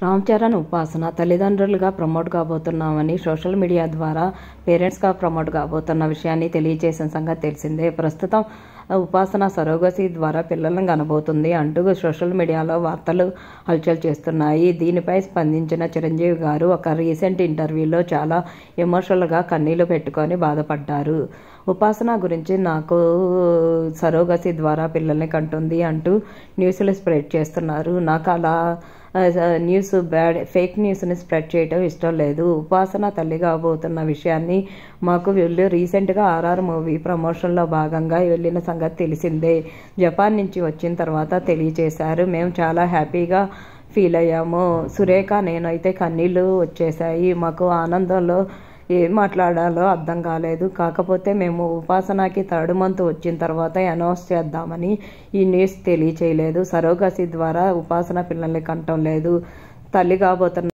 రామ్ చరణ్ ఉపాసన తల్లిదండ్రులుగా promote కాబోతున్నామని social media ద్వారా పేరెంట్స్గా ప్రమోట్ కాబోతున్న విషయాన్ని తెలియజేసిన సంగతి తెలిసిందే ప్రస్తుతం ఉపాసన సరోగసి ద్వారా పిల్లలను కనబోతుంది అంటూ సోషల్ మీడియాలో వార్తలు హల్చల్ చేస్తున్నాయి దీనిపై స్పందించిన చిరంజీవి గారు ఒక రీసెంట్ ఇంటర్వ్యూలో చాలా ఎమోషనల్గా కన్నీళ్లు పెట్టుకొని బాధపడ్డారు ఉపాసన గురించి నాకు సరోగసి ద్వారా పిల్లల్ని కంటుంది అంటూ న్యూస్లు స్ప్రెడ్ చేస్తున్నారు నాకు అలా న్యూస్ బ్యాడ్ ఫేక్ న్యూస్ని స్ప్రెడ్ చేయడం ఇష్టం లేదు ఉపాసన తల్లి కాబోతున్న విషయాన్ని మాకు వీళ్ళు రీసెంట్గా ఆర్ఆర్ మూవీ ప్రమోషన్లో భాగంగా వెళ్ళిన సంగతి తెలిసిందే జపాన్ నుంచి వచ్చిన తర్వాత తెలియచేశారు మేము చాలా హ్యాపీగా ఫీల్ అయ్యాము సురేఖ నేనైతే కన్నీళ్ళు వచ్చేసాయి మాకు ఆనందంలో ఏం మాట్లాడాలో అర్థం కాలేదు కాకపోతే మేము ఉపాసనకి థర్డ్ మంత్ వచ్చిన తర్వాత అనౌన్స్ చేద్దామని ఈ న్యూస్ తెలియచేయలేదు సరోగసి ద్వారా ఉపాసన పిల్లల్ని కంటం లేదు తల్లి కాబోతున్న